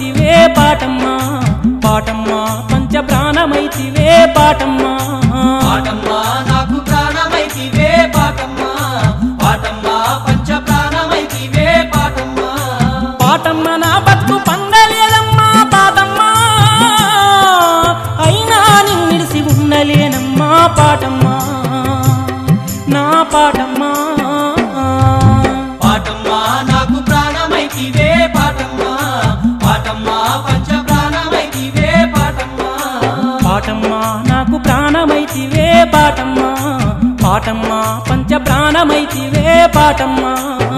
ప్రాణమైతివే పాటమ్మా పాటమ్మా పంచ ప్రాణమైతివే పాటమ్మా పాటమ్మా నాకు ప్రాణమైతివే పాటమ్మా పాటమ్మా పంచ ప్రాణమైతివే పాటమ్మా పాటమ్మ నా బతుకు పండలేదమ్మా పాటమ్మా అయినా నిన్నిడిసి ఉండలేనమ్మా పాటమ్మా నా పాటమ్మా పాటమ్మా నాకు ప్రాణమైతివే పాటమ్మా పాటమ్మా పంచ ప్రాణమైతివే పాటమ్మా పాటమ్మా నాకు ప్రాణమైతివే పాటమ్మా పాటమ్మా పంచ ప్రాణమైతివే పాటమ్మా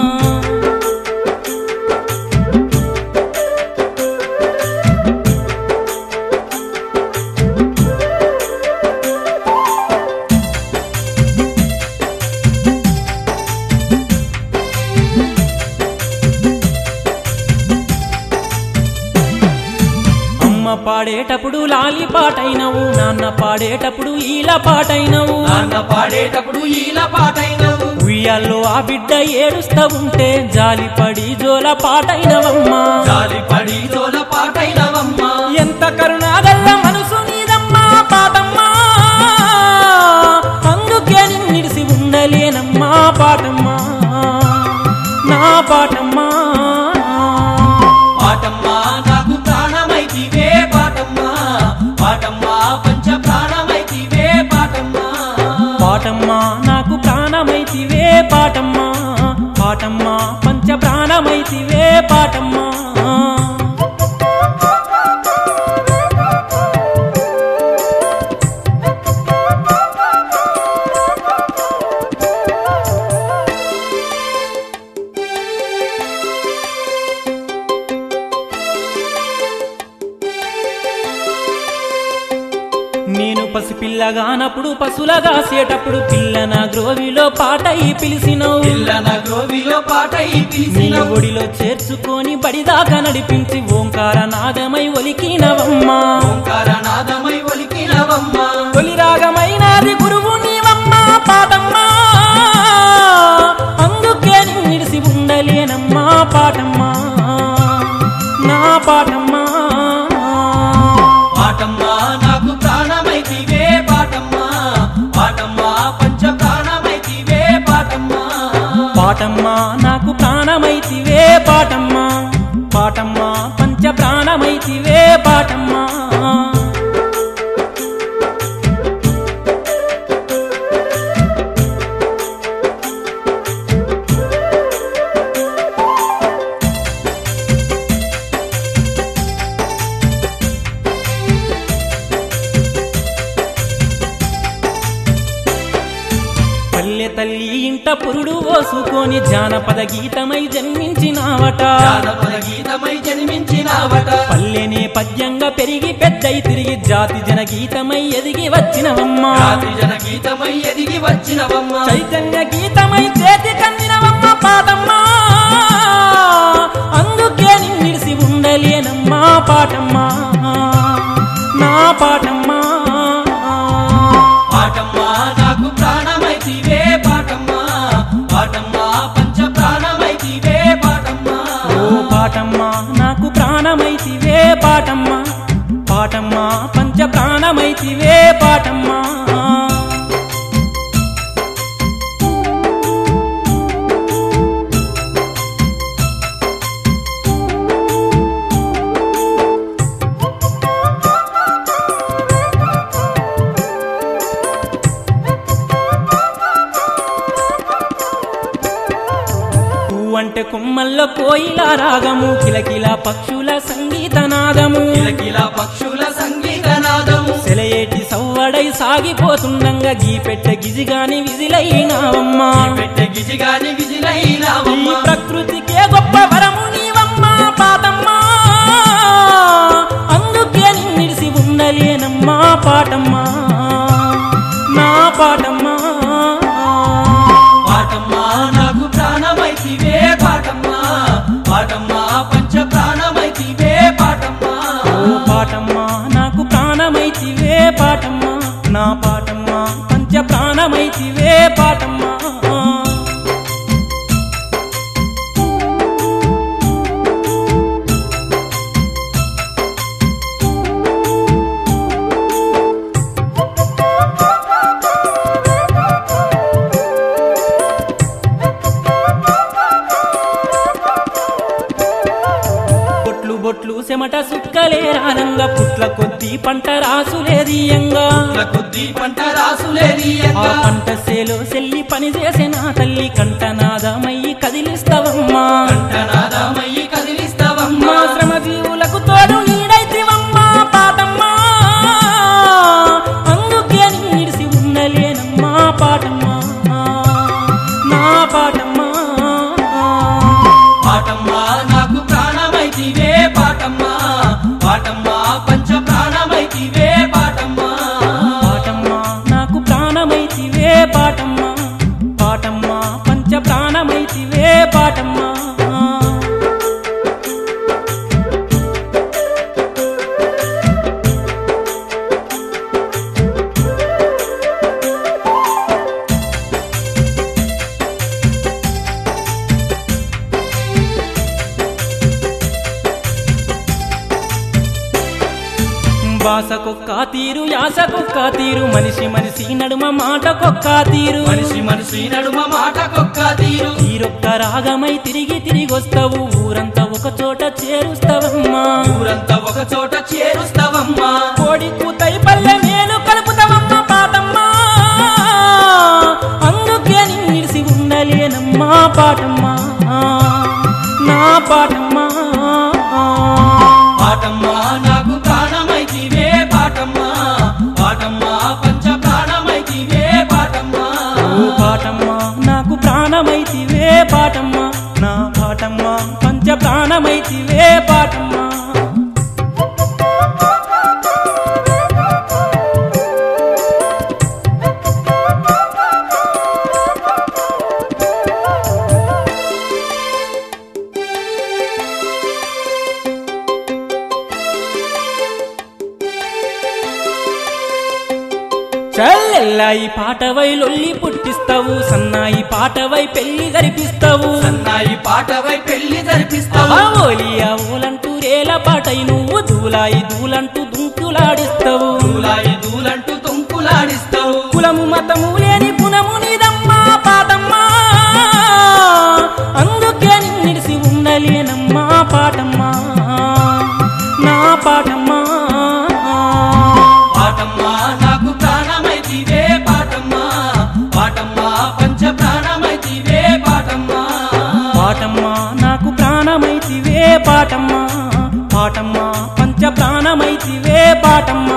అమ్మ పాడేటప్పుడు లాలి పాటైనవు నాన్న పాడేటప్పుడు ఈల పాటైనవు నాన్న పాడేటప్పుడు ఈల పాటైనవు ఉయ్యాల్లో ఆ బిడ్డ ఏడుస్తా ఉంటే జాలిపడి జోల పాటైనవమ్మా జాలి పడి జోల పాటైనవమ్మా ఎంత కరుణాగల్ల మనసు నీదమ్మా పాటమ్మా అందుకే నిన్నిడిసి ఉండలేనమ్మా పాటమ్మా నా పాటమ్మా పాటమ్మా నాకు ప్రాణమైతివే పాటమ్మా పాటమ్మా పంచ ప్రాణమైతివే పాటమ్మా పాటమ్మా నాకు ప్రాణమైతివే పాటమ్మా పాటమ్మా పంచ ప్రాణమైతివే పాటమ్మా నేను పసిపిల్లగానప్పుడు పశులగాసేటప్పుడు పిల్ల నా గ్రోవిలో పాటయి పిలిచినవు పిల్లన గ్రోవిలో పాటై నీ పిలిచిన ఒడిలో చేర్చుకొని బడిదాకా నడిపించి ఓంకార నాదమై ఒలికినవమ్మా ఓంకార నాదమై ఒలికినవమ్మా తొలి రాగమైనది గురువు నీవమ్మా పాటమ్మా అందుకే నిన్నిడిసి ఉండలేనమ్మా పాటమ్మా నా పాటమ్మా పాటమ్మా నాకు ప్రాణమైతివే పాటమ్మా పాటమ్మా పంచ ప్రాణమైతివే పాటమ్మా పాటమ్మా నాకు ప్రాణమైతివే పాటమ్మా పాటమ్మా పంచ ప్రాణమైతివే పాటమ్మా పల్లె తల్లి ఇంట పురుడు ఓసుకొని జానపద గీతమై జన్మించినావట జానపద గీతమై జన్మించినావట పల్లెనే పద్యంగా పెరిగి పెద్దయి తిరిగి జాతి జన గీతమై ఎదిగి వచ్చినవమ్మా రాత్రి జన గీతమై ఎదిగి వచ్చినవమ్మా చైతన్య గీతమై చేతి కందినవమ్మ పాటమ్మా అందుకే నిన్నిడిసి ఉండలేనమ్మా పాటమ్మా నా పాటమ్మా పాటమ్మా నాకు ప్రాణమైతివే పాటమ్మా పాటమ్మా పంచ ప్రాణమైతివే పాటమ్మా ఓ పాటమ్మా నాకు ప్రాణమైతివే పాటమ్మా పాటమ్మా పంచ ప్రాణమైతివే పాటమ్మా అంటే కొమ్మల్లో కోయిల రాగము కిలకిల పక్షుల సంగీత నాదము కిలకిల పక్షుల సంగీత నాదము సెలయేటి సవ్వడై సాగిపోతుండంగా గీ పెట్టె గిజిగాని విజిలైనావమ్మా పెట్టె గిజిగాని ఈ విజిలైనావమ్మా ప్రకృతికే గొప్ప వరము నీవమ్మా పాటమ్మా అందుకే నిన్నిడిసి ఉండలేనమ్మా పాటమ్మా నా పాటమ్మా పాటమ్మా నాకు ప్రాణమైతివే పాటమ్మా పాటమ్మా పంచ ప్రాణమైతివే పాటమ్మా ఓ పాటమ్మా నాకు ప్రాణమైతివే పాటమ్మా నా పాటమ్మా పంచ ప్రాణమైతివే పాటమ్మా సుక్కలే రానంగా పుట్ల కొద్ది పంట రాసులేదియంగా పుట్ల కొద్ది పంట రాసులేది ఆ పంట సేలో సెల్లి పని చేసే నా తల్లి కంటనాదమయ్యి కదిలిస్తావమ్మా కంటనాదమయ్యి కదిలిస్తావమ్మా మా శ్రమ జీవులకు తోడు నీడైతివమ్మా పాటమ్మా అందుకే నీడిసి ఉండలేనమ్మా పాటమ్మా నా పాటమ్మా పాటమ్మా నాకు ప్రాణమైతివే పాటమ్మా పాటమ్మా పంచ ప్రాణమైతివే పాటమ్మా పాటమ్మా నాకు ప్రాణమైతివే పాటమ్మా పాటమ్మా పంచ ప్రాణమైతివే పాటమ్మా బాసకొక్క తీరు యాసకొక్క తీరు మనిషి మనిషి నడుమ మాటకొక్క తీరు మనిషి మనిషి నడుమ మాటకొక్క తీరు తీరొక్క రాగమై తిరిగి తిరిగి వస్తావు ఊరంతా ఒక చోట చేరుస్తావమ్మా ఊరంతా ఒక చోట చేరుస్తావమ్మా కోడి కూతై పల్లె మేలు కలుపుతావమ్మా పాటమ్మా అందుకే నిలిసి ఉండలేనమ్మా పాటమ్మా నా పాటమ్మా పాటమ్మా నాకు ప్రాణమైతివే పాటమ్మా పాటమ్మా పంచ ప్రాణమైతివే పాటమ్మా ఓ పాటమ్మా నాకు ప్రాణమైతివే పాటమ్మా నా పాటమ్మా పంచ ప్రాణమైతివే పాటమ్మా చల్లెల్లాయి పాటవై లొల్లి పుట్టిస్తావు సన్నాయి పాటవై పెళ్లి జరిపిస్తావు సన్నాయి పాటవై పెళ్లి జరిపిస్తావా ఓలి ఓలంటూ రేల పాటై నువ్వు దూలాయి దూలంటూ దుంకులాడిస్తావు దూలాయి దూలంటూ తొంకులాడిస్తావు కులము మతము లేని పునము నీదమ్మా పాటమ్మా అందుకే నిడిసి ఉండలేనమ్మా పాటమ్మా నా పాటమ్మా పాటమ్మా నాకు ప్రాణమైతివే పాటమ్మా పాటమ్మా పంచ ప్రాణమైతివే పాటమ్మా పాటమ్మా నాకు ప్రాణమైతివే పాటమ్మా పాటమ్మా పంచ ప్రాణమైతివే పాటమ్మా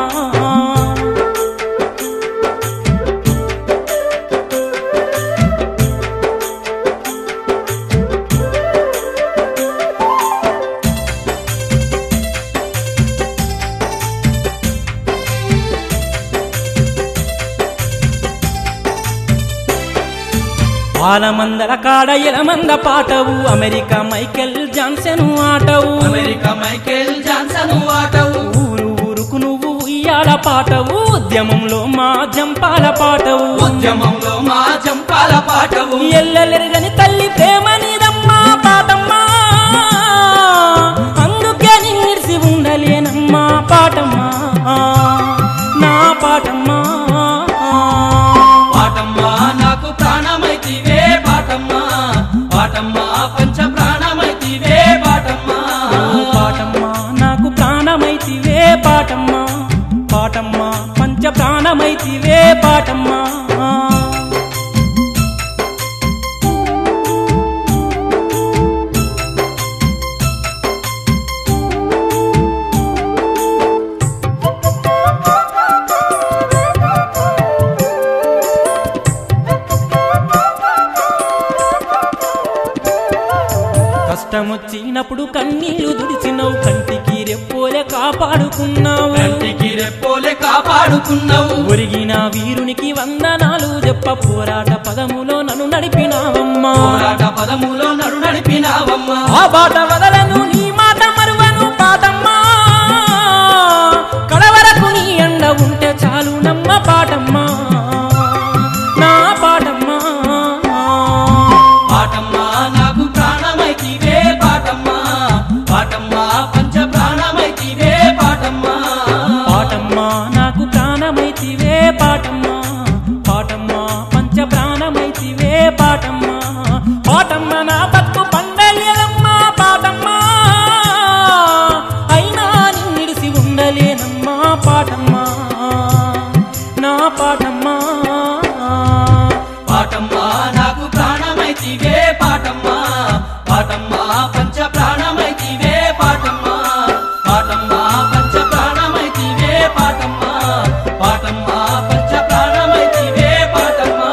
పాలమందల కాడ ఎలమంద పాటవు అమెరికా మైకెల్ జాన్సన్ ఆటవు అమెరికా మైకేల్ జాన్సన్ వాటవు ఊరు ఊరుకు నువ్వు ఉయ్యాల పాటవు ఉద్యమంలో మా జంపాల పాటవు ఉద్యమంలో మా జంపాల పాటవు ఎల్లెరగని తల్లి ప్రేమ నీదమ్మా పాటమ్మా అందుకే నిన్నిడిసి ఉండలేనమ్మా పాటమ్మా నా పాటమ్మా పాటమ్మా నాకు ప్రాణమైతివే పాటమ్మా పాటమ్మా పంచ ప్రాణమైతివే పాటమ్మా పాటమ్మా నాకు ప్రాణమైతివే పాటమ్మా పాటమ్మా పంచ ప్రాణమైతివే పాటమ్మా కష్టమొచ్చినప్పుడు కన్నీళ్లు దుడిచినవు కంటికి రెప్పోలే కాపాడుకున్నావు కంటికి రెప్పోలే కాపాడుకున్నావు ఒరిగిన వీరునికి వందనాలు చెప్ప పోరాట పదములో నన్ను నడిపినావమ్మా పోరాట పదములో నడు నడిపినావమ్మా ఆ బాట వదలను నీ మాట మరువను పాటమ్మా కడవరకు నీ ఎండ ఉంటే చాలు నమ్మ పాటమ్మా నా పాటమ్మా పాటమ్మా నాకు ప్రాణమైతివే పాటమ్మా పాటమ్మా పంచ ప్రాణమైతివే పాటమ్మా పాటమ్మా నాకు ప్రాణమైతివే పాటమ్మా పాటమ్మా పంచ ప్రాణమైతివే పాటమ్మా పాటమ్మ నా బతుకు పండలేదమ్మా పాటమ్మా అయినా పాటమ్మా నా పాటమ్మా పాటమ్మా నాకు ప్రాణమైతివే పాటమ్మా పాటమ్మా పంచ ప్రాణమైతివే పాటమ్మా పాటమ్మా పంచ ప్రాణమైతివే పాటమ్మా పాటమ్మా పంచ ప్రాణమైతివే పాటమ్మా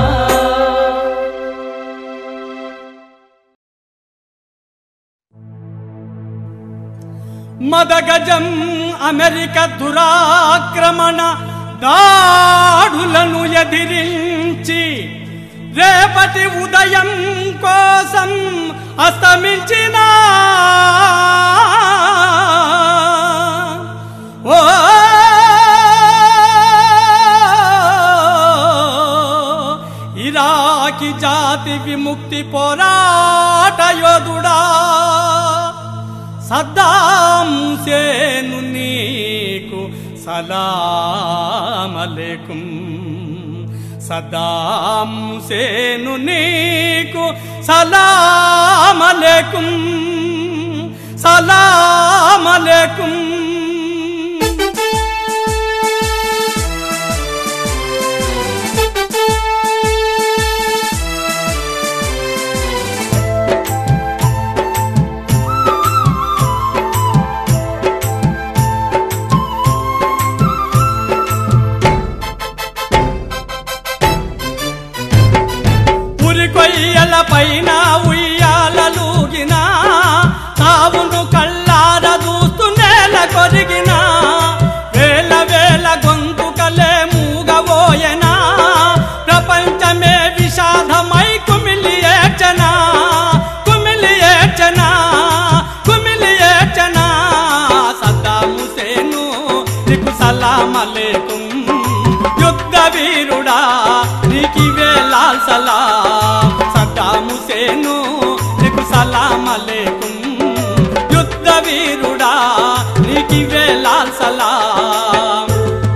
మదగజం అమెరిక దురాక్రమణ దాడులను ఎదిరించి రేపటి ఉదయం కోసం అస్తమించిన ఓ ఇరాకి జాతి విముక్తి పోరాట యోధుడా సద్దాం సేను నీకు సలామలేకుం సద్దాం సేను నీకు సలామలేకుం సలామలేకుం ఉరికొయ్యల పైన ఉయ్యాలూగిన తావును కళ్ళార దూస్తూ నేల కొరిగిన వేల వేల గొంతుకలే మూగబోయెనా ప్రపంచమే విషాదమై కుమిలి ఏడ్చనా కుమిలి ఏడ్చనా కుమిలి ఏడ్చనా సద్దాము సేను నీకు సలామలేకుం యుద్ధ వీరుడా నీకివే లాల్ సలాం సద్దాము సేను నీకు సలామలేకుం యుద్ధ వీరుడా నీకివే లాల్ సలాం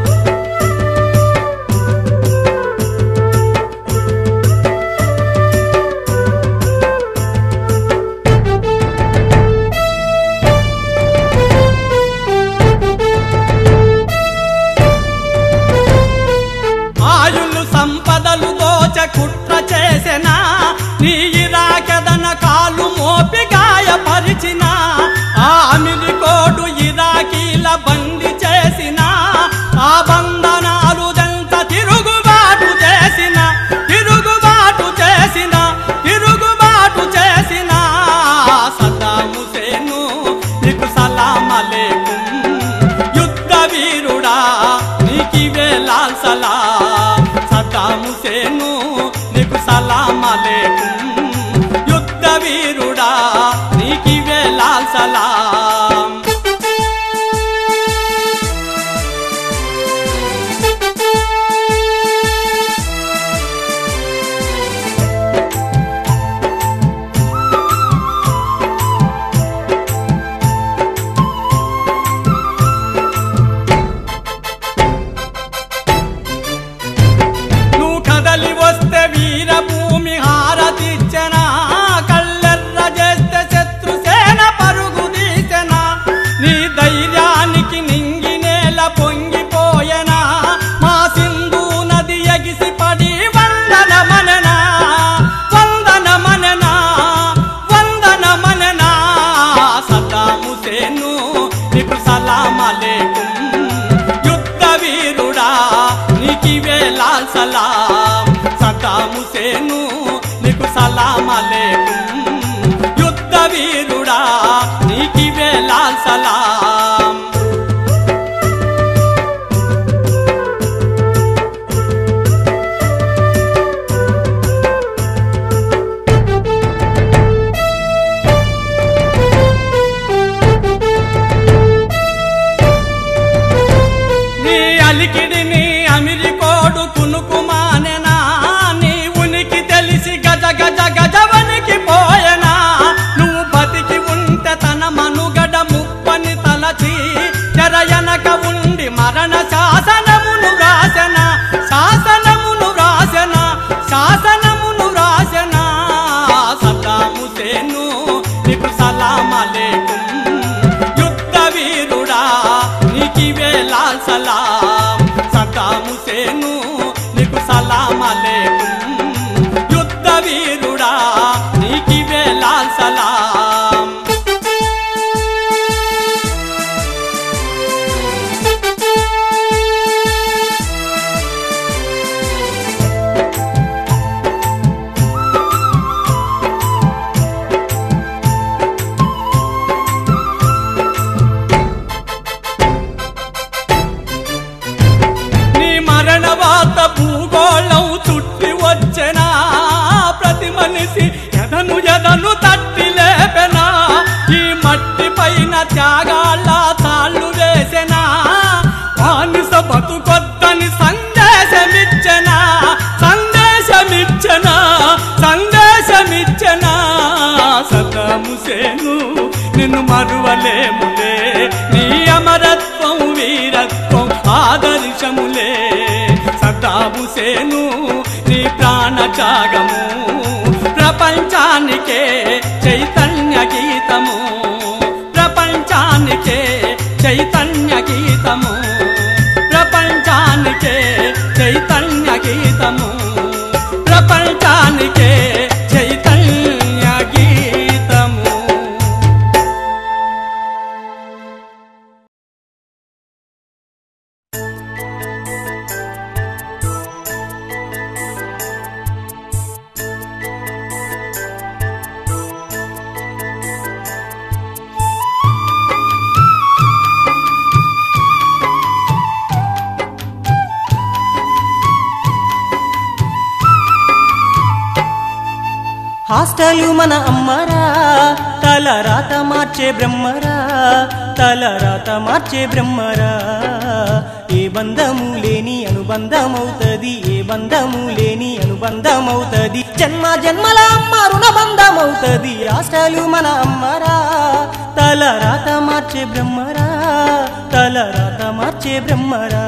ఆయులు సంపదలు దోచ కుట్ర చేసిన నీ ఇరాకెదన కాలు మోపి గాయపరిచిన ఆ అమిరికోడు ఇరాకీల బంది చేసిన ఆ బంధనాలు జంత తిరుగుబాటు చేసిన తిరుగుబాటు చేసిన తిరుగుబాటు చేసిన సద్దాము సేను నీకు సలామలేకుం యుద్ధ వీరుడా నీకివే లాల్ సలాం సద్దాము సేను నీకు సలామలేకుం యుద్ధ వీరుడా నీకివే లాల్ సలాం నువ్వు కదలి వస్తే వీరభూమి హారతిచ్చన కళ్ళెర్ర చేస్తే శత్రుసేన పరుగు తీసెన నీ ధైర్యానికి నింగి నేల పొంగిపోయెనా మా సింధు నది ఎగిసి పడి వందన మననా వందన మననా వందన మననా సద్దాము సేను నీకు సలామలేకుం యుద్ధ వీరుడా నీకివే లాల్ సలాం సద్దాము సేను నీకు సలామలేకుం యుద్ధ వీరుడా నీకివే లాల్ సలాం నీ అలికిడిని అమిరికోడు కునుకుమానెనా నీ ఉనికి తెలిసి గజ గజ గజవనికి పోయెనా నువ్వు బతికి ఉంటే తన మనుగడ ముప్పని తలచి తెరయనక ఉండి మరణ శాసనమును రాసెన శాసనమును రాసెన శాసనమును రాసెన సద్దాము సేను నీకు సలామలేకుం యుద్ధ వీరుడా నీకివే లా లాల్ సలాం సద్దాం హుసేను నీకు సలాం అలేకుం యుద్ధ వీరుడా నీకివే లాల్ సలాం నీ మరణ వాత భూగోళం చుట్టి వచ్చెనా ప్రతి మనిషి ఎదను ఎదను తట్టి లేపెనా ఈ మట్టి పైన త్యాగాల తాళ్ళు వేసెనా బానిస బతుకొద్దని సందేశమిచ్చనా సందేశమిచ్చనా సందేశమిచ్చనా సదాముసేను నిన్ను మరువలేములే నీ అమరత్వం వీరత్వం ఆదర్శములే సదాముసేను నీ ప్రాణ త్యాగము ప్రపంచానికే చైతన్య గీతము ప్రపంచానికే చైతన్య గీతము ప్రపంచానికే చైతన్య గీతము ప్రపంచానికే చైతన్య గీతము హాస్టలు మన అమ్మరా తల రాత మార్చే బ్రహ్మరా తల రాత మార్చే బ్రహ్మరా ఏ బంధము లేని అనుబంధమవుతది ఏ బంధము లేని అనుబంధమవుతది జన్మ జన్మల అమ్మ రుణబంధమవుతది హాస్టలు మన అమ్మరా తల రాత మార్చే బ్రహ్మరా తల రాత మార్చే బ్రహ్మరా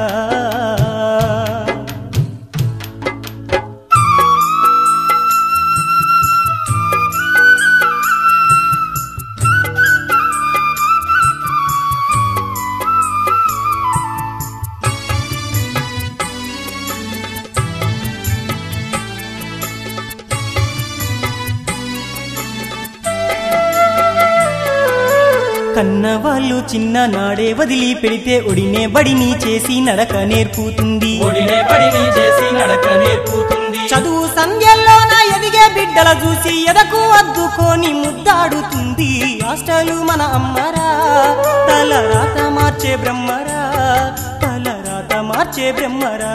కన్నవాళ్ళు చిన్న నాడే వదిలి పెడితే ఒడినే బడిని చేసి నడక నేర్పుతుంది ఒడినే పడిని చేసి నడక నేర్పుతుంది చదువు సంధ్యల్లోన ఎదిగే బిడ్డల చూసి ఎదకు అద్దుకొని ముద్దాడుతుంది హాస్టలు మన అమ్మరా తల రాత మార్చే బ్రహ్మరా తల రాత మార్చే బ్రహ్మరా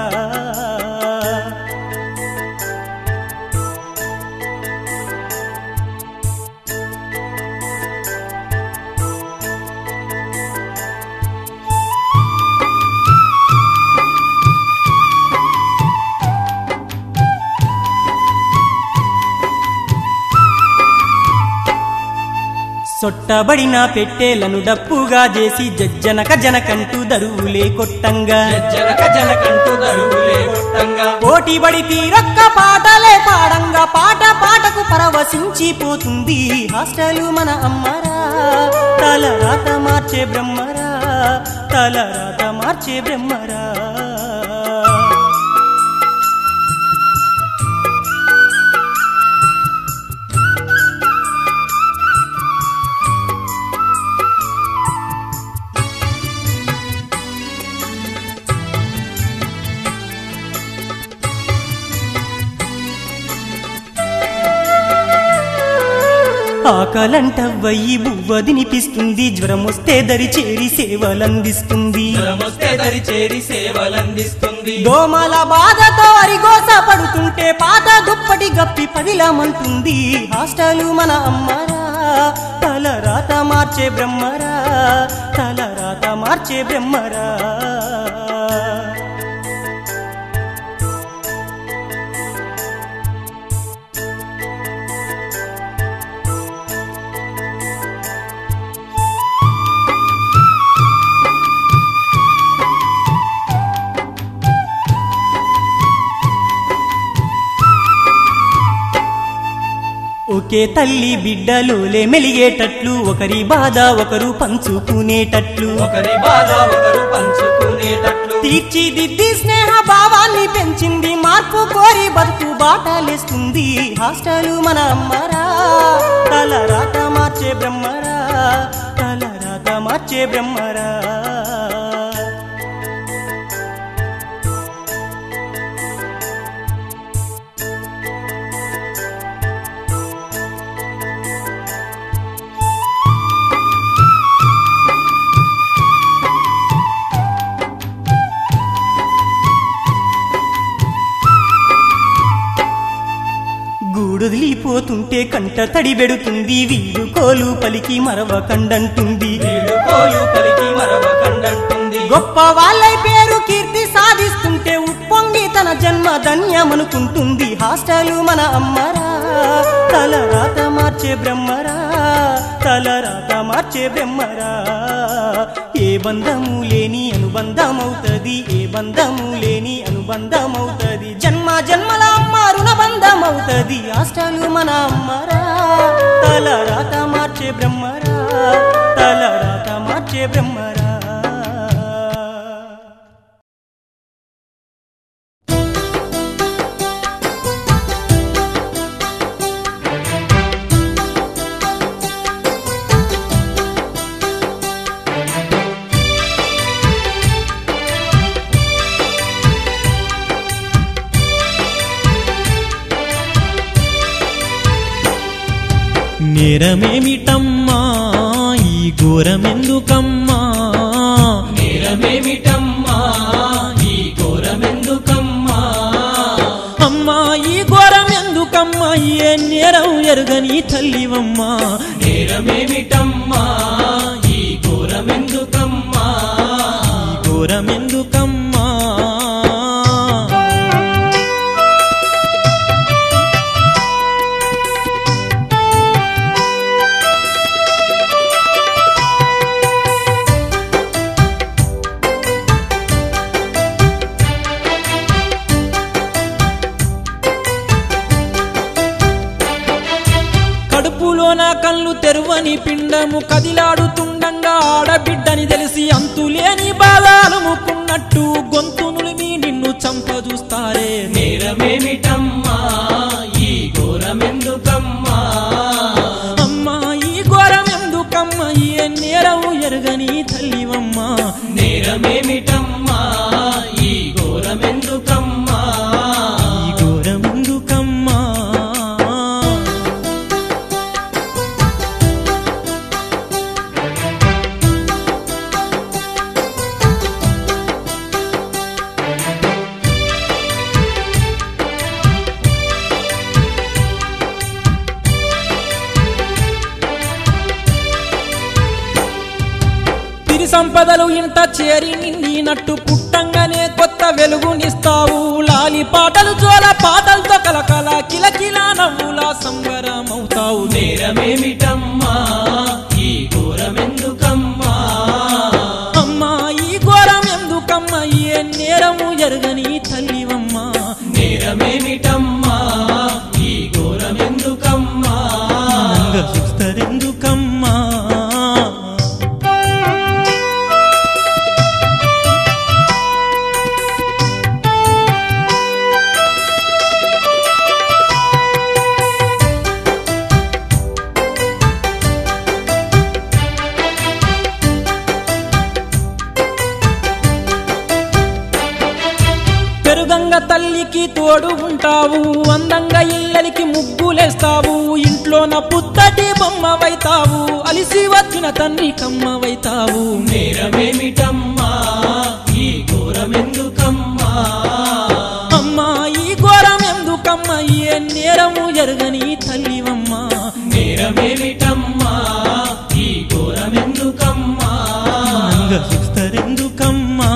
సొట్టబడిన పెట్టేలను డప్పుగా చేసి జజ్జనక జనకంటూ దరువులే కొట్టంగా జనక జనకంటూ దరువులే కొట్టంగా పోటీబడి తీరొక్క పాటలే పాడంగా పాట పాటకు పరవశించిపోతుంది హాస్టలు మన అమ్మరా తల రాత మార్చే బ్రహ్మరా తల రాత మార్చే బ్రహ్మరా ఆకలంటవ్వయి బువ్వ దినిపిస్తుంది జ్వరం వస్తే దరి చేరి సేవలందిస్తుంది జ్వరమొస్తే దరి చేరి సేవలందిస్తుంది దోమల బాధతో అరిగోస పడుతుంటే పాత దుప్పటి గప్పి పదిలమంటుంది హాస్టలు మన అమ్మరా తల రాత మార్చే బ్రహ్మరా తల రాత మార్చే బ్రహ్మరా ఒకే తల్లి బిడ్డలోలే మెలిగేటట్లు ఒకరి బాధ ఒకరు పంచుకునేటట్లు ఒకరి బాధ ఒకరు పంచుకునే జరిగేటట్లు తీర్చిదిద్ది స్నేహ భావాన్ని పెంచింది మార్పు కోరి బతుకు బాటలేస్తుంది హాస్టల్ మన అమ్మరా తల రాత మార్చే బ్రహ్మరా తల రాత మార్చే బ్రహ్మరా గూడొదిలిపోతుంటే కంట తడి పెడుతుంది వీడు కోలు పలికి మరవ కండంటుంది వీడుకోలు పలికి మరవ కండంటుంది గొప్ప వాళ్ళై పేరు కీర్తి సాధిస్తుంటే ఉప్పొంగి తన జన్మ ధన్యమనుకుంటుంది హాస్టలు మన అమ్మరా తల రాత మార్చే బ్రహ్మరా తల రాత మార్చే బ్రహ్మరా ఏ బంధము లేని అనుబంధమవుతది ఏ బంధము లేని అనుబంధమవుతది జన్మ జన్మల అమ్మ రుణబంధమవుతది హాస్టలు మన అమ్మరా తల రాత మార్చే బ్రహ్మరా తల రాత మార్చే బ్రహ్మరా నేరమేమిటమ్మా ఈ ఘోరమెందుకమ్మా నేరమేమిటమ్మా ఈ ఘోరమెందుకమ్మా అమ్మా ఈ ఘోరమెందుకమ్మా ఏ నేరం ఎరుగని తల్లివమ్మా నేరమేమిటమ్మా ఈ ఘోరమెందుకమ్మా ఈ ఘోరమెందుకమ్మా కడుపులోన కళ్ళు తెరువని పిండము కదిలాడుతుండంగా ఆడబిడ్డని తెలిసి అంతులేని బాధలు ముక్కున్నట్టు గొంతు నులిమి నిన్ను చంపజూస్తారే నేరమేమిటమ్మా ఈ ఘోరమెందుకమ్మా అమ్మా ఈ ఘోరం ఎందుకమ్మా ఏ నేరం ఎరుగని తల్లివమ్మా నేరమేమిటమ్మా ఈ ఘోరమెందుకమ్మా ఈ ఘోరం ఎందుకమ్మా తిరి సంపదలు ఇంట చేరి నిండినట్టు పుట్టంగానే కొత్త వెలుగునిస్తావు లాలి పాటలు జోల పాటలతో కలకల కిలకిల నవ్వుల సంబరమవుతావు నేరమేమిటమ్మా ఈ ఘోరమెందుకమ్మా అమ్మా ఈ ఘోరం ఎందుకమ్మా ఏ నేరము ఎరుగని తల్లివమ్మా నేరమేమిటమ్మా ఈ ఘోరమెందుకమ్మా నంగ చూస్తారెందుకమ్మా పెరుగంగ తల్లికి తోడు ఉంటావు అందంగా ఇల్లలికి ముగ్గులేస్తావు ఇంట్లోన పుత్తటి బొమ్మవైతావు అలిసి వచ్చిన తండ్రి కమ్మవైతావు నేరమేమిటమ్మా ఈ ఘోరమెందుకమ్మా అమ్మా ఈ ఘోరం ఎందుకమ్మా ఏ నేరము ఎరుగని తల్లివమ్మా నేరమేమిటమ్మా ఈ ఘోరమెందుకమ్మా నంగ చూస్తారెందుకమ్మా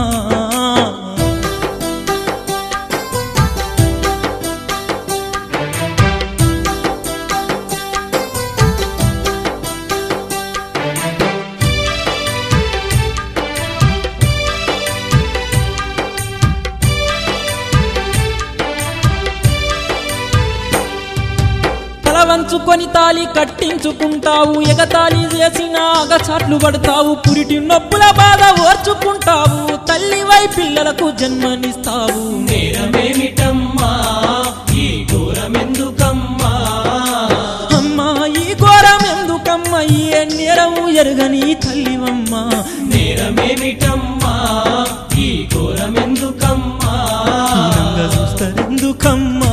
తల వంచుకొని తాలి కట్టించుకుంటావు ఎగతాళి చేసిన అగచాట్లు పడతావు పురిటి నొప్పుల బాధ ఓర్చుకుంటావు తల్లివై పిల్లలకు జన్మనిస్తావు నేరమేమిటమ్మా ఈ ఘోరమెందుకమ్మా అమ్మా ఈ ఘోరం ఎందుకమ్మా ఏ నేరము ఎరుగని తల్లివమ్మా నేరమేమిటమ్మా ఈ ఘోరమెందుకమ్మా హీనంగా చూస్తారెందుకమ్మా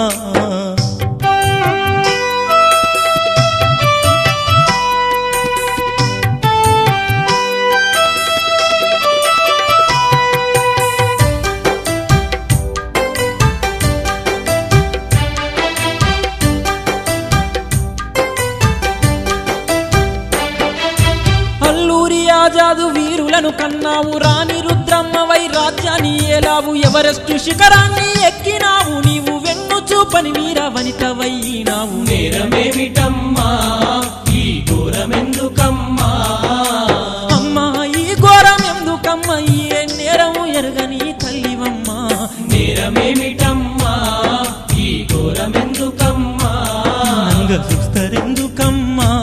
అల్లూరి ఆజాదు వీరులను కన్నావు రాణి రుద్రమ్మవై రాజ్యాన్ని ఏలావు ఎవరెస్టు శిఖరాన్ని ఎక్కినావు నీవు వెన్ను చూపని వీర వనితవైనావు నేరమేమిటమ్మా ఈ ఘోరమెందుకమ్మా అమ్మా ఈ ఘోరం ఎందుకమ్మా ఏ నేరము ఎరగని తల్లివమ్మా నేరమేమిటమ్మా ఈ ఘోరమెందుకమ్మా నంగ చూస్తారెందుకమ్మా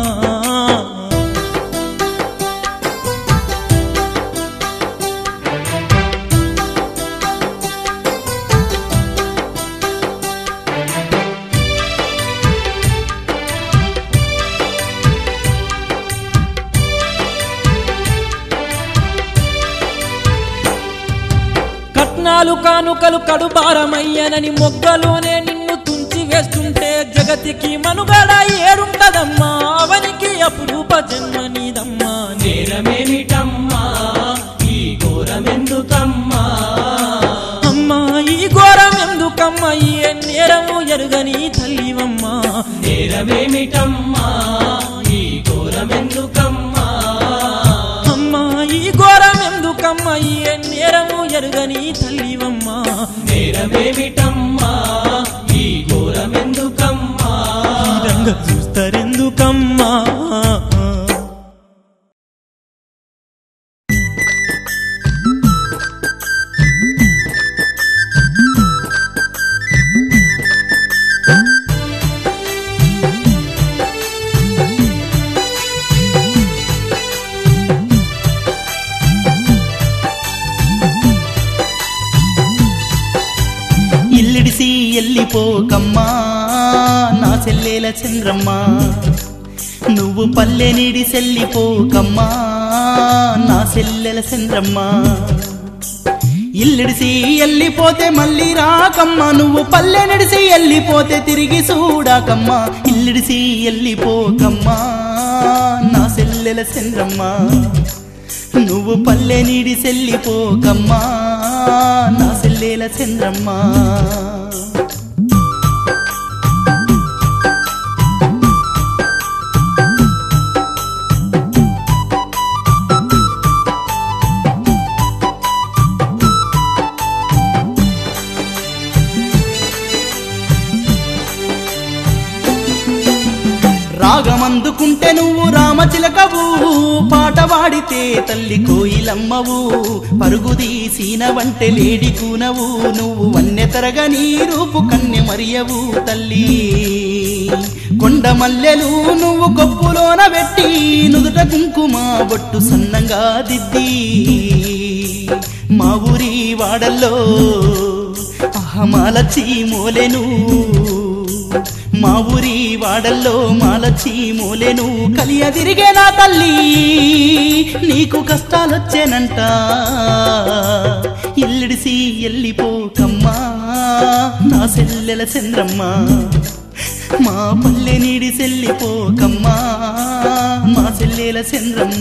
కట్నాలు కానుకలు కడుబారమయ్యనని మొగ్గలోనే నిన్ను తుంచి వేస్తుంటే జగతికి మనుగడ ఏడుంటదమ్మా అవనికి అపురూప జన్మ నీదమ్మా నేరమేమిటమ్మా ఈ ఘోరమెందుకమ్మా అమ్మా ఈ ఘోరం ఎందుకమ్మా ఏ నేరము ఎరుగని తల్లివమ్మా నేరమేమిటమ్మా ఈ ఘోరమెందుకమ్మా అమ్మా ఈ ఘోరం ఎందుకమ్మా ఏ నేరము ఎరుగని తల్లివమ్మా నేరమేమిటమ్మా ఈ ఘోరమెందుకమ్మా ఈ రంగ చూస్తారెందుకమ్మా ఇల్లిడిసి ఎల్లిపోకమ్మా నా చెల్లెల చంద్రమ్మ నువ్వు పల్లె నీడి సెల్లిపోకమ్మా నా చెల్లెల చంద్రమ్మ ఇల్లిడిసి ఎల్లిపోతే మళ్ళీ రాకమ్మా నువ్వు పల్లె నడిసి ఎల్లిపోతే తిరిగి చూడాకమ్మా ఇల్లిడిసి ఎల్లిపోకమ్మా నా చెల్లెల చంద్రమ్మ నువ్వు పల్లె నీడి సెల్లిపోకమ్మా నా సెల్లేల చంద్రమ్మ రాగమందుకుంటే నువ్వు రామచిలకవు పాట పాడితే తల్లి కోయిలమ్మవు పరుగు తీసిన వంటె లేడి కూనవు నువ్వు వన్నె తరగని రూపు కన్నె మరియవు తల్లి కొండ మల్లెలు నువ్వు కొప్పులోన పెట్టి నుదుట కుంకుమ బొట్టు సన్నంగా దిద్ది మా ఊరి వాడల్లో అహమాలచి మోలెను మా ఊరి వాడల్లో మాలచి మూలెను కలియ తిరిగే నా తల్లి నీకు కష్టాలొచ్చేనంట ఇల్లిడిసి ఎల్లిపోకమ్మా నా సెల్లెల చంద్రమ్మ మా పల్లె నీడి సెల్లిపోకమ్మా మా సెల్లెల చంద్రమ్మ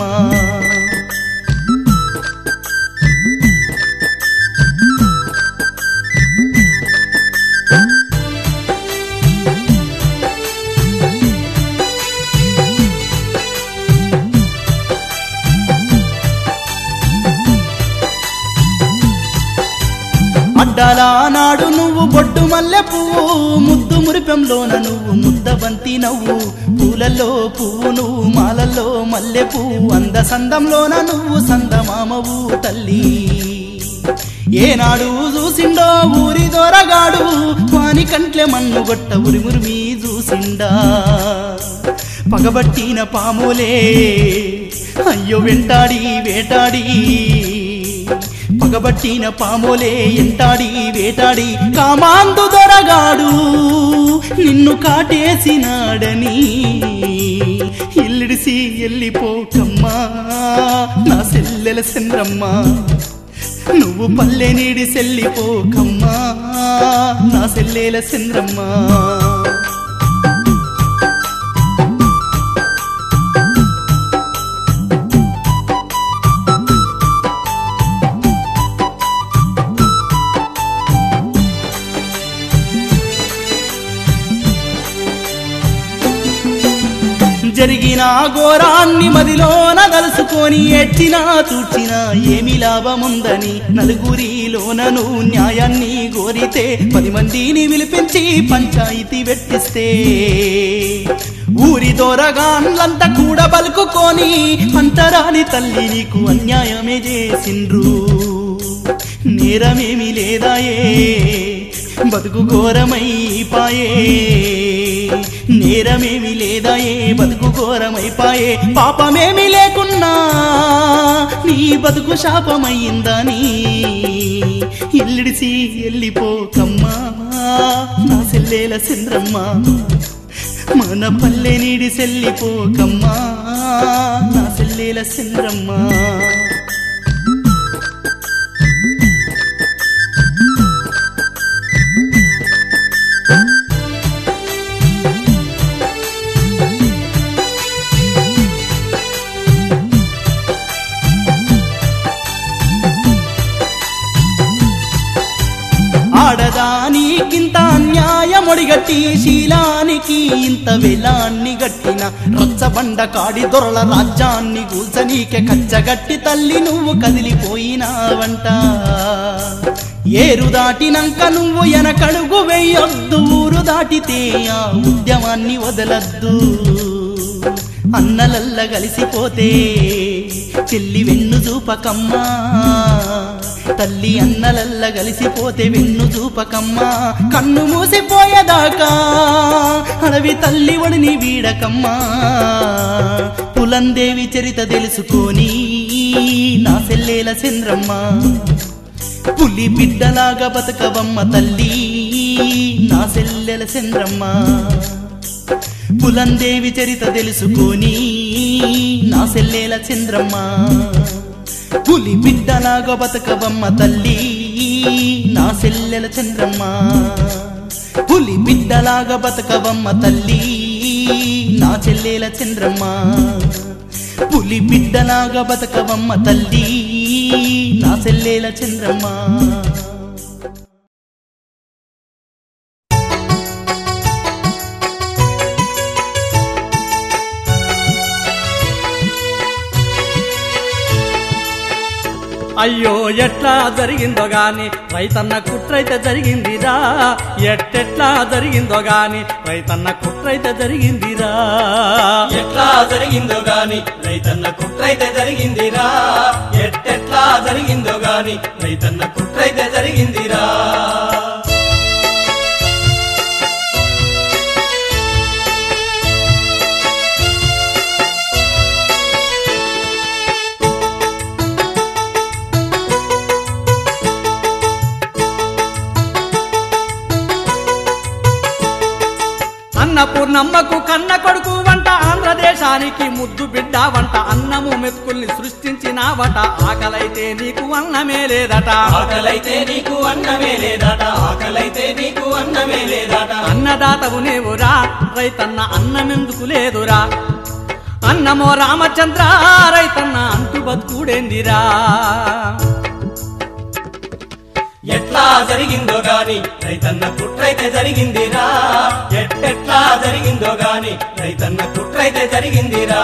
అడ్డాల నాడు నువ్వు బొడ్డు మల్లె పువ్వు ముద్దు మురిపెంలోన నువ్వు ముద్ద బంతి నవ్వు పూలల్లో పువ్వు నువ్వు మాలల్లో మల్లె పువ్వు అంద సందంలోన నువ్వు సందమామవు తల్లి ఏనాడు చూసిండో ఊరి దొరగాడు వాని కంట్లే మన్ను గొట్ట ఉరిమురిమి చూసిండా పగబట్టిన పాములే అయ్యో వెంటాడి వేటాడి పగబట్టిన పామోలే ఎంటాడి వేటాడి కామాందు దొరగాడు నిన్ను కాటేసినాడని ఇల్లిడిసి ఎల్లిపోకమ్మా నా సెల్లెల చంద్రమ్మా నువ్వు పల్లె నీడి సెల్లిపోకమ్మా నా సెల్లెల చంద్రమ్మా జరిగిన ఘోరాన్ని మదిలోన కలుసుకొని ఎట్టినా చూచినా ఏమి లాభముందని నలుగురిలోనను న్యాయాన్ని కోరితే పది మందిని పిలిపించి పంచాయితీ పెట్టిస్తే ఊరి దొరగాన్లంతా కూడా బలుకుకొని అంతరాని తల్లి నీకు అన్యాయమే చేసిండ్రు నేరమేమి లేదాయే బతుకు ఘోరమై పాయే నేరమేమి లేదాయే బతుకు ఘోరమైపాయే పాపమేమి లేకున్నా నీ బతుకు శాపమయ్యిందని ఇల్లిడిసి వెళ్ళిపోకమ్మా నా సెల్లేల చంద్రమ్మ మన పల్లె నీడి సెల్లిపోకమ్మా నా సెల్లేల చంద్రమ్మ ఆడదానికింత అన్యాయమొడిగట్టి శీలానికి ఇంత వెలాన్ని గట్టిన రచ్చబండ కాడి దొరల రాజ్యాన్ని కూల్చనీకే కచ్చగట్టి తల్లి నువ్వు కదిలిపోయినావంట ఏరు దాటినంక నువ్వు ఎనకడుగు వెయ్యొద్దు ఊరు దాటితే ఆ ఉద్యమాన్ని వదలద్దు అన్నలల్ల కలిసిపోతే చెల్లి వెన్ను చూపకమ్మా తల్లి అన్నలల్ల కలిసిపోతే వెన్ను చూపకమ్మా కన్ను మూసిపోయేదాకా అడవి తల్లి ఒడిని వీడకమ్మా పులందేవి చరిత తెలుసుకొని నా సెల్లేల చంద్రమ్మ పులి బిడ్డలాగా బతకవమ్మ తల్లి నా సెల్లెల చంద్రమ్మ పులందేవి చరిత తెలుసుకొని నా సెల్లేల చంద్రమ్మ పులి బిడ్డలాగా బతకవమ్మ తల్లి నా సెల్లెల చంద్రమ్మ పులి బిడ్డలాగా బతకవమ్మ తల్లి నా చెల్లెల చంద్రమ్మ పులి బిడ్డలాగా బతకవమ్మ తల్లి నా సెల్లేల చంద్రమ్మ అయ్యో ఎట్లా జరిగిందో గాని రైతన్న కుట్రైతే జరిగిందిరా ఎట్టెట్లా జరిగిందో గాని రైతన్న కుట్రైతే జరిగిందిరా ఎట్లా జరిగిందో గాని రైతన్న కుట్రైతే జరిగిందిరా ఎట్టెట్లా జరిగిందో గాని రైతన్న కుట్రైతే జరిగిందిరా అన్నపూర్ణమ్మకు కన్న కొడుకు వంట ఆంధ్రదేశానికి ముద్దు బిడ్డ వంట అన్నము మెతుకుల్ని సృష్టించినావట ఆకలైతే నీకు అన్నమే లేదట ఆకలైతే నీకు అన్నమే లేదట ఆకలైతే నీకు అన్నమే లేదట అన్నదాతవు నీవురా రైతన్న అన్నమెందుకు లేదురా అన్నమో రామచంద్ర రైతన్న అంటు బతుకుడేందిరా ఎట్లా జరిగిందో గాని రైతన్న కుట్రైతే జరిగిందిరా ఎట్టెట్లా జరిగిందో గాని రైతన్న కుట్రైతే జరిగిందిరా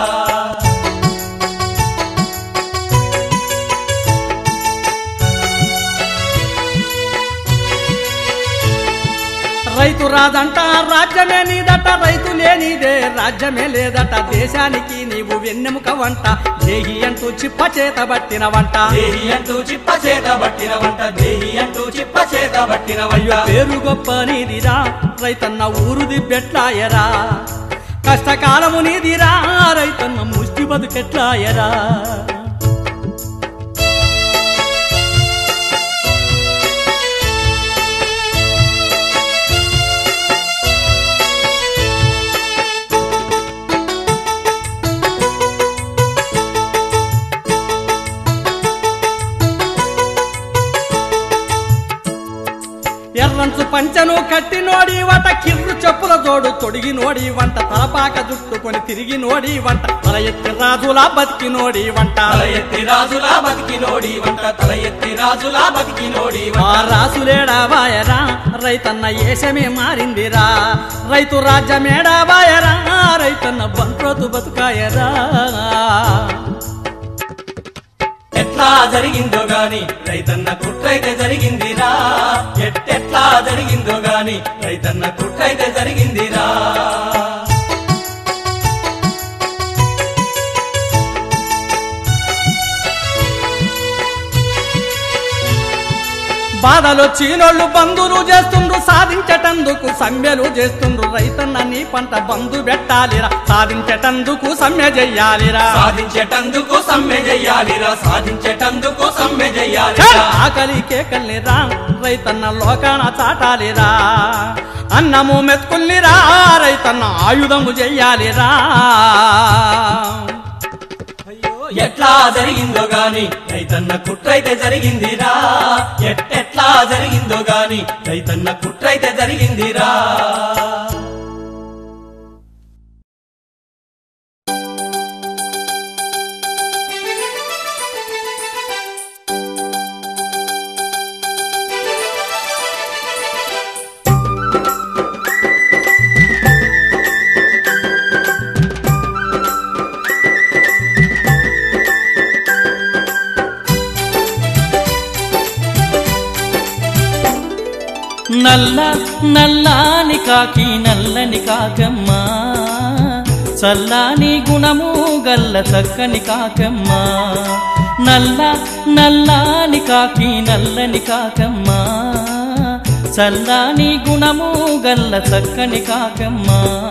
రైతు రాదంట రాజ్యమే నీదట రైతు లేనిదే రాజ్యమే లేదట దేశానికి నీవు వెన్నెముక వంట దేహి అంటూ చిప్ప చేత పట్టిన వంట దేహి అంటూ చిప్ప చేత పట్టిన వంట దేహి అంటూ చిప్ప చేత పట్టిన వంట పేరు గొప్ప నీదిరా రైతన్న ఊరు దిబ్బెట్లాయరా కష్టకాలము నీదిరా రైతన్న ముష్టి బతుకెట్లాయరా ఎర్రంచు పంచను కట్టి నోడి వంట కిర్రు చెప్పుల జోడు తొడిగి నోడి వంట తలపాక జుట్టుకొని తిరిగి నోడి వంట తల ఎత్తి రాజులా బతికి నోడి వంట తల ఎత్తి రాజులా బతికి నోడి వంట తల ఎత్తి రాజులా బతికి నోడి ఆ వంట రాసులేడా బాయరా రైతన్న ఏషమే మారిందిరా రైతు రాజ్యమేడా బాయరా రైతన్న బంట్రోతు బతుకాయరా ఎట్లా జరిగిందో గాని రైతన్న కుట్రైతే జరిగిందిరా ఎట్టెట్లా జరిగిందో గాని రైతన్న కుట్రైతే జరిగిందిరా బాధలో చీనోళ్ళు బంధులు చేస్తుండ్రు సాధించటందుకు సమ్మెలు చేస్తుండ్రు రైతన్న నీ పంట బంధు పెట్టాలిరా సాధించటందుకు సమ్మె చెయ్యాలిరా సాధించేటందుకు సమ్మె చెయ్యాలిరా సాధించేటందుకు సమ్మె ఛ! చెయ్యాలిరా ఆకలి కేకల్నిరా రైతన్న లోకాన చాటాలిరా అన్నము మెతుకుల్నిరా రైతన్న ఆయుధము చెయ్యాలిరా ఎట్లా జరిగిందో గాని రైతన్న కుట్రైతే జరిగిందిరా ఎట్టెట్లా జరిగిందో గాని రైతన్న కుట్రైతే జరిగిందిరా నల్ల నల్లాని కాకి నల్లని కాకమ్మ చల్లాని గుణము గల్ల చక్కని కాకమ్మ నల్ల నల్లాని కాకి నల్లని కాకమ్మ చల్లాని గుణము గల్ల చక్కని కాకమ్మ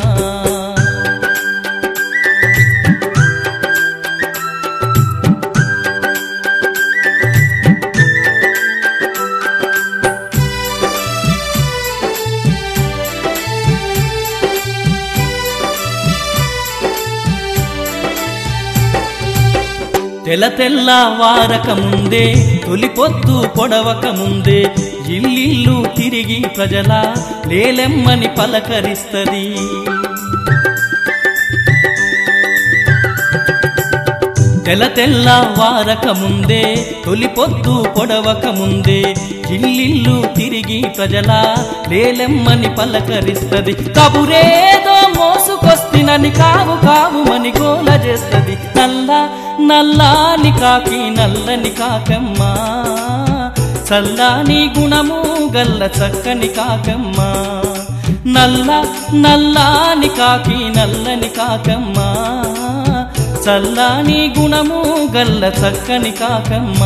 తెల తెల్ల వారక ముందే తొలి పొద్దు పొడవక ముందే ఇల్లిల్లు తిరిగి ప్రజల లేలెమ్మని పలకరిస్తది తెల తెల్ల వారక ముందే తొలి పొద్దు పొడవక ముందే ఇల్లిల్లు తిరిగి ప్రజల లేలెమ్మని పలకరిస్తది కబురేదో మోసుకొస్తినని కావు కావుమని గోల చేస్తది నల్ల నల్లాని కాకి నల్లని కాకమ్మ చల్లాని గుణము గల్ల చక్కని కాకమ్మ నల్ల నల్లాని కాకి నల్లని కాకమ్మ చల్లాని గుణము గల్ల చక్కని కాకమ్మ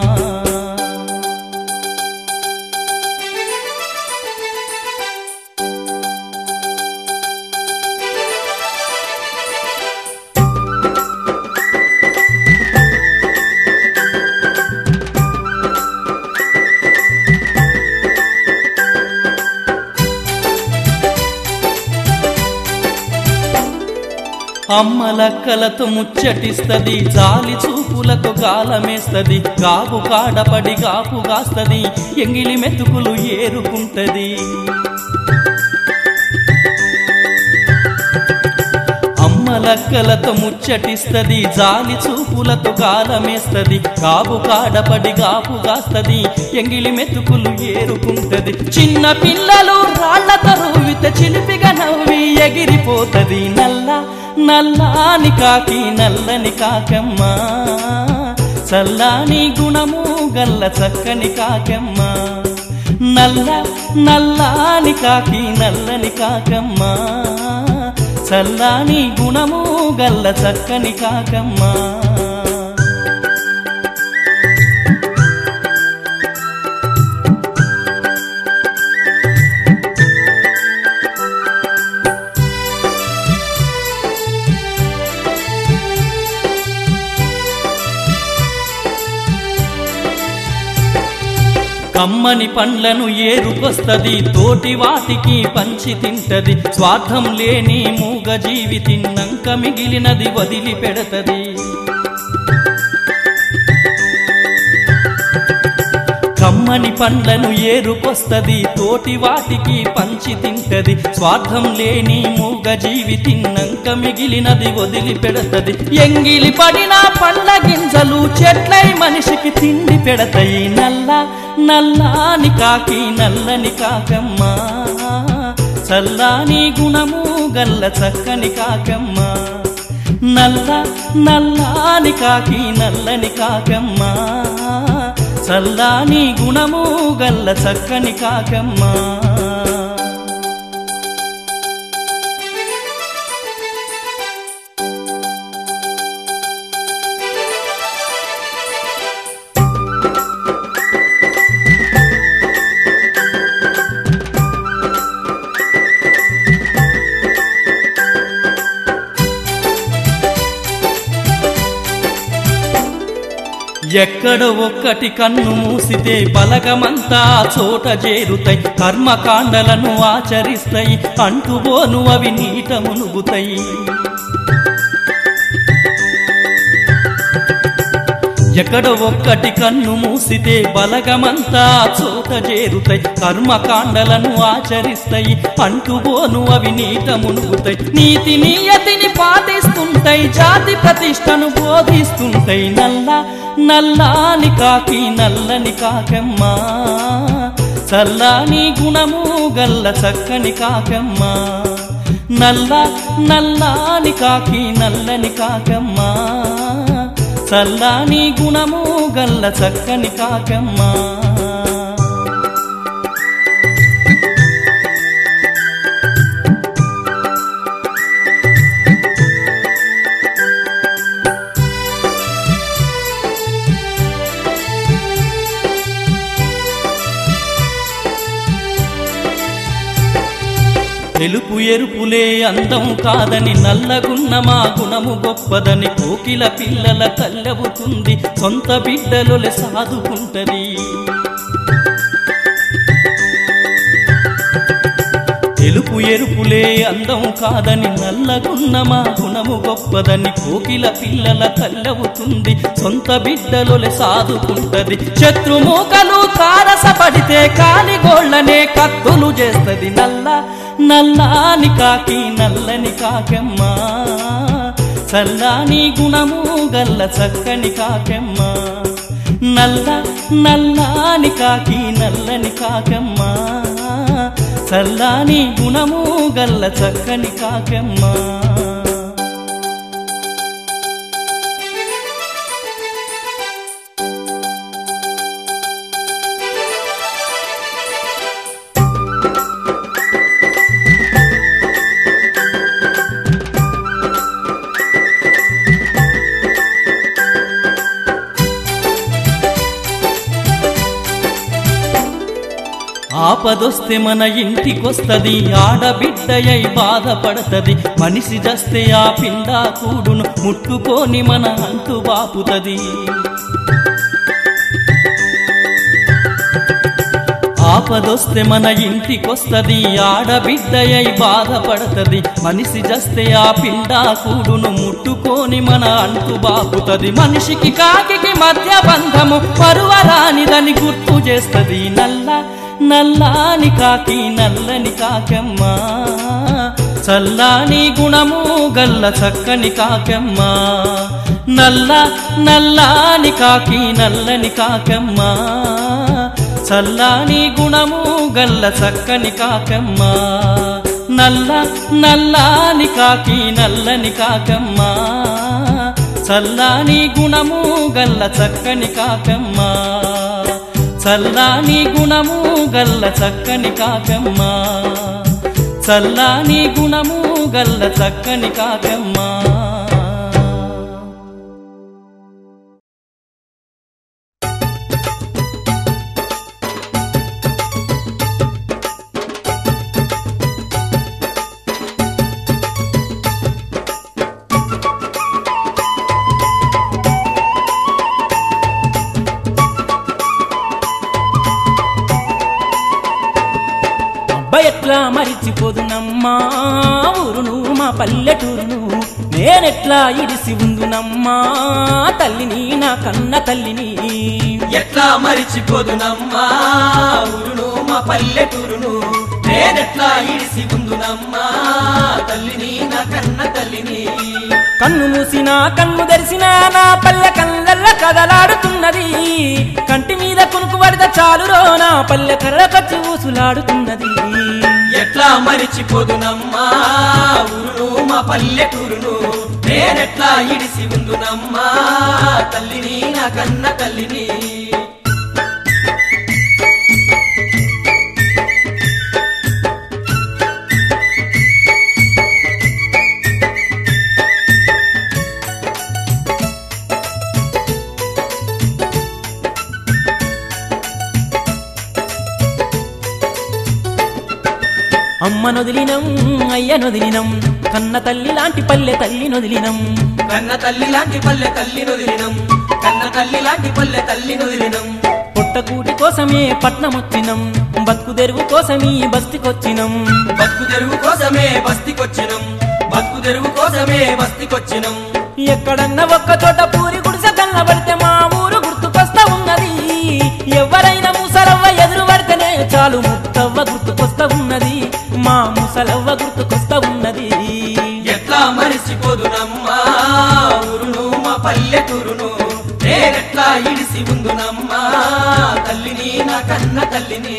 అమ్మలక్కలతో ముచ్చటిస్తది జాలి చూపులకు గాలమేస్తది గాపు కాడపడి గాపు గాస్తది ఎంగిలి మెతుకులు ఏరుకుంటది అమ్మలక్కలతో ముచ్చటిస్తది జాలి చూపులతో గాలమేస్తది కాపు కాడపడి గాపు గాస్తది ఎంగిలి మెతుకులు ఏరుకుంటది చిన్న పిల్లలు రాళ్లతో రూవిత చిలిపిగా నవ్వి ఎగిరిపోతది నల్ల నల్లాని కాకి నల్లని కాకమ్మ చల్లాని గుణము గల్ల చక్కని కాకమ్మ నల్ల నల్లాని కాకి నల్లని కాకమ్మ చల్లాని గుణము గల్ల చక్కని కాకమ్మ కమ్మని పండ్లను ఏరుకొస్తది తోటి వాటికి పంచి తింటది స్వార్థం లేని మూగ జీవి తిన్నంక మిగిలినది వదిలి పెడతది కమ్మ కమ్మని పండ్లను ఏరుకొస్తది తోటి వాటికి పంచి తింటది స్వార్థం లేని మూగ జీవి తిన్నంక మిగిలినది వదిలి పెడతది ఎంగిలి పడిన పండ్ల గింజలు చెట్లై మనిషికి తిండి పెడతాయి నల్ల నల్లాని కాకి నల్లని కాకమ్మ చల్లాని గుణము గల్ల చక్కని కాకమ్మ నల్ల నల్లాని కాకి నల్లని కాకమ్మ చల్లాని గుణము గల్ల చక్కని కాకమ్మ ఎక్కడ ఒక్కటి కన్ను మూసితే బలగమంతా ఆ చోట చేరుతాయి కర్మకాండలను ఆచరిస్తాయి అంటుబోను అవి నీట మునుగుతాయి ఎక్కడ ఒక్కటి కన్ను మూసితే బలగమంతా ఆ చోట చేరుతాయి కర్మకాండలను ఆచరిస్తాయి అంటుబోను అవి నీట మునుగుతాయి నీతి నియతిని పాటిస్తుంటాయి జాతి ప్రతిష్టను బోధిస్తుంటాయి నల్ల నల్లాని కాకి నల్లని కాకమ్మ చల్లాని గుణము గల్ల చక్కని కాకమ్మ నల్ల నల్లాని కాకి నల్లని కాకమ్మ చల్లాని గుణము గల్ల చక్కని కాకమ్మ తెలుపు ఎరుపులే అందం కాదని నల్లగున్న మా గుణము గొప్పదని కోకిల పిల్లల తల్లవుతుంది సొంత బిడ్డలొలె సాదుకుంటది తెలుపు ఎరుపులే అందం కాదని నల్లగున్న మా గుణము గొప్పదని కోకిల పిల్లల తల్లవుతుంది సొంత బిడ్డలొలె సాదుకుంటది శత్రుమూకలు తారసపడితే కాలిగోళ్లనే కత్తులు చేస్తది నల్ల నల్లాని కాకి నల్లని కాకెమ్మ చల్లాని గుణము గల్ల చక్కని కాకెమ్మ నల్ల నల్లాని కాకి నల్లని కాకెమ్మ చల్లాని గుణము గల్ల చక్కని కాకెమ్మ ఆపదొస్తే మన ఇంటికొస్తది ఆడబిడ్డయై బాధపడతది మనిషి జస్తే ఆ పిండా కూడును ముట్టుకొని మన అంటు బాపుతది ఆపదొస్తే మన ఇంటికొస్తది ఆడబిడ్డయై బాధపడతది మనిషి జస్తే ఆ పిండా కూడును ముట్టుకొని మన అంటు బాపుతది మనిషికి కాకికి మధ్య బంధము పరువరానిదని గుర్తు చేస్తది నల్ల నల్లాని కాకి నల్లని కాకమ్మ చల్లాని గుణము గల్ల చక్కని కాకమ్మ నల్ల నల్లాని కాకి నల్లని కాకమ్మ చల్లాని గుణము గల్ల చక్కని కాకమ్మ నల్ల నల్లాని కాకి నల్లని కాకమ్మ చల్లాని గుణము గల్ల చక్కని కాకమ్మ చల్లాని గుణము గల్ల చక్కని కాకమ్మ చల్లాని గుణము గల్ల చక్కని కాకమ్మ అబ్బ ఎట్లా మరిచిపోదునమ్మా ఊరును మా పల్లెటూరును నేనెట్లా ఇడిసి ఉందునమ్మా తల్లిని నా కన్న తల్లిని ఎట్లా మరిచిపోదునమ్మా ఊరును మా పల్లెటూరును నేనెట్లా ఇడిసి ఉందునమ్మా తల్లిని నా కన్న తల్లిని కన్ను మూసినా కన్ను తెరిసినా నా పల్లె కళ్ళల్ల కదలాడుతున్నది కంటి మీద కునుకు పడిత చాలురో నా పల్లె కర్రకొచ్చి ఊసులాడుతున్నది ఎట్లా మరిచిపోదునమ్మా ఊరును మా పల్లెటూరును నేనెట్లా ఇడిసి ఉందునమ్మా తల్లిని నా కన్న తల్లిని అమ్మ నొదిలినం అయ్య నొదిలినం కన్న తల్లి లాంటి పల్లె తల్లి నొదిలినం కన్న తల్లి లాంటి పల్లె తల్లి నొదిలినం కన్న తల్లి లాంటి పల్లె తల్లి నొదిలినం పొట్టకూటి కోసమే పట్నమొచ్చినం బతుకు తెరువు కోసమీ బస్తికొచ్చినం బతుకు తెరువు కోసమే బస్తికొచ్చినం బతుకు తెరువు కోసమే బస్తికొచ్చినం ఎక్కడన్నా ఒక్క చోట పూరి గుడిసె కన్నబడితే మా ఊరు గుర్తుకొస్తా ఉన్నది ఎవరైనా ముసలవ్వ ఎదురు పడితేనే చాలు ముత్తవ్వ గుర్తుకొస్తా ఉన్నది మా ముసలవ్వ గుర్తుకొస్తా ఉన్నది ఎట్లా మరిచిపోదునమ్మా ఊరును మా పల్లెటూరును నేనెట్లా ఇడిసి ఉందునమ్మా తల్లిని నా కన్న తల్లిని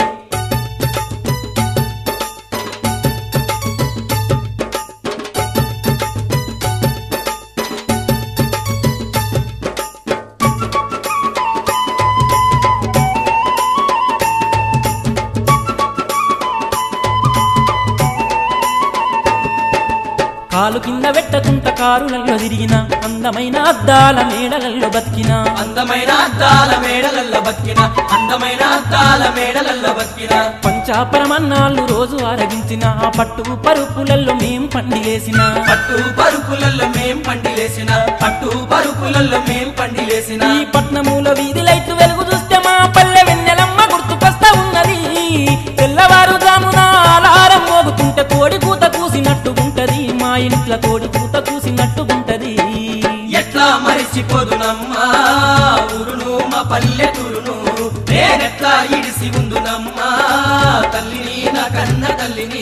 కాలు కింద పెట్టకుంట కారులలో తిరిగిన అందమైన అద్దాల మేడలలో బతికిన అందమైన అద్దాల మేడలల్ల బతికిన అందమైన అద్దాల మేడలల్ల బతికిన పంచాపరమన్నాళ్ళు రోజు ఆరగించిన ఆ పట్టు పరుపులలో మేం పండిలేసిన పట్టు పరుపులల్లో మేం పండిలేసిన పట్టు పరుపులల్లో మేం పండిలేసిన ఈ పట్నములో వీధి లైట్లు వెలుగు చూస్తే మా పల్లె వెన్నెలమ్మ గుర్తుకొస్తా ఉన్నది తెల్లవారుజామున అలారం మోగుతుంటే కోడి కూత కూసినట్టుగుంటది మా ఇంట్లో కోడి కూత కూసినట్టుగుంటది ఎట్లా మరిచిపోదునమ్మా ఊరును మా పల్లెటూరును నేనెట్లా ఇడిసి ఉందునమ్మా తల్లిని నా కన్న తల్లిని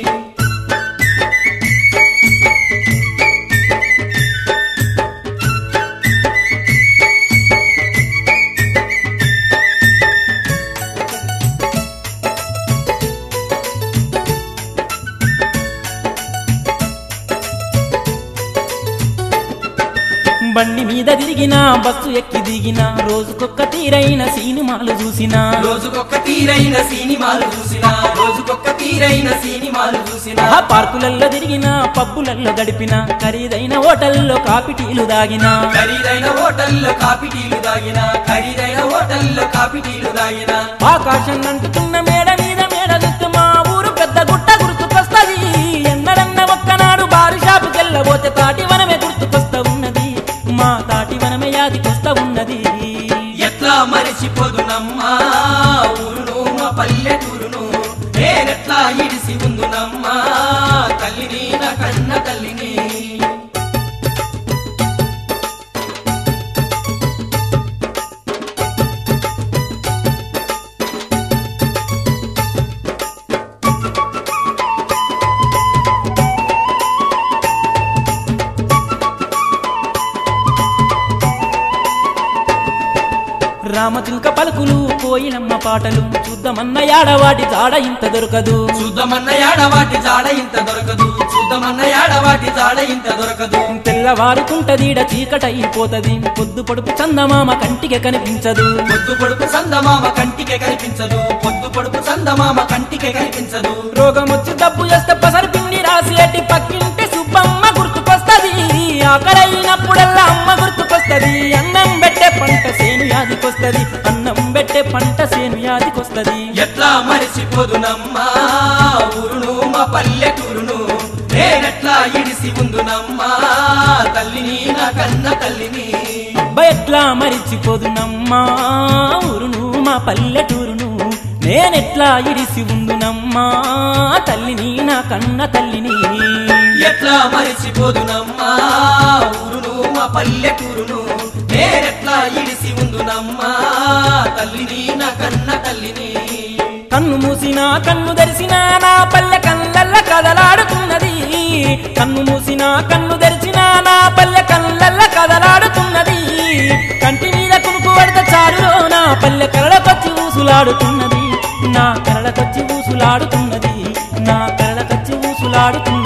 బండి మీద తిరిగిన బస్సు ఎక్కి దిగిన రోజుకొక్క తీరైన సినిమాలు చూసినా రోజుకొక్క తీరైన సినిమాలు చూసిన రోజుకొక్క తీరైన సినిమాలు చూసిన ఆ పార్కులల్లో తిరిగిన పబ్బులల్లో గడిపిన ఖరీదైన హోటల్లో కాపీ టీలు దాగిన ఖరీదైన హోటల్లో కాపీ టీలు తాగిన ఖరీదైన హోటల్లో కాపీ టీలు తాగిన ఆకాశం అంటుతున్న మేడ మీద మేడ చూస్తే మా ఊరు పెద్ద గుట్ట గుర్తుకొస్తది ఎన్నడన్న ఒక్కనాడు బారు షాపుకెళ్ళబోతే తాటి వనమే గుర్తుకొస్తా ఉన్నది మా తాటి వనమే యాదికొస్తా ఉన్నది ఎట్లా మరిచిపోదునమ్మా ఊరును మా పల్లెటూరును నేనెట్లా ఇడిసి ఉందునమ్మా తల్లిని నా కన్న తల్లిని రామచిలుక పలుకులు కోయిలమ్మ పాటలు చూద్దామన్న యాడవాటి జాడ ఇంత దొరకదు చూద్దామన్న యాడవాటి జాడ ఇంత దొరకదు చూద్దామన్న యాడవాటి జాడ ఇంత దొరకదు తెల్లవారుకుంటదీడ చీకటైపోతది పొద్దు పొడుపు చందమామ కంటికి కనిపించదు పొద్దు పొడుపు సందమామ కంటికే కనిపించదు పొద్దు పొడుపు సందమామ కంటికే కనిపించదు రోగం వచ్చి డబ్బు చేస్తే పసరు పిండి రాసేటి పక్కింటి సుబ్బమ్మ గుర్తుకొస్తది ఆకలైనప్పుడల్లా అమ్మ గుర్తుకొస్తది అన్నం పెట్టే పంట సేను యాదికొస్తది అన్నం పెట్టే పంట సేను యాదికొస్తది ఎట్లా మరిచిపోదునమ్మా ఊరును మా పల్లెటూరును నేనెట్లా ఇడిసి ఉందునమ్మా తల్లిని నా కన్న తల్లిని అబ్బ ఎట్లా మరిచిపోదునమ్మా ఊరును మా పల్లెటూరును నేనెట్లా ఇడిసి ఉందునమ్మా తల్లిని నా కన్న తల్లిని ఎట్లా మరిచిపోదునమ్మా ఊరును మా పల్లెటూరును నేనెట్లా ఇడిసి ఉందునమ్మా తల్లిని నా కన్న తల్లిని కన్ను మూసినా కన్ను తెరిసినా నా పల్లె కళ్ళల్ల కదలాడుతున్నది కన్ను మూసినా కన్ను తెరిచినా నా పల్లె కళ్ళల్ల కదలాడుతున్నది కంటి మీద కునుకు పడితే చాలులో నా పల్లె కరళకొచ్చి ఊసులాడుతున్నది నా కరళకొచ్చి ఊసులాడుతున్నది నా కరళకొచ్చి ఊసులాడుతున్నది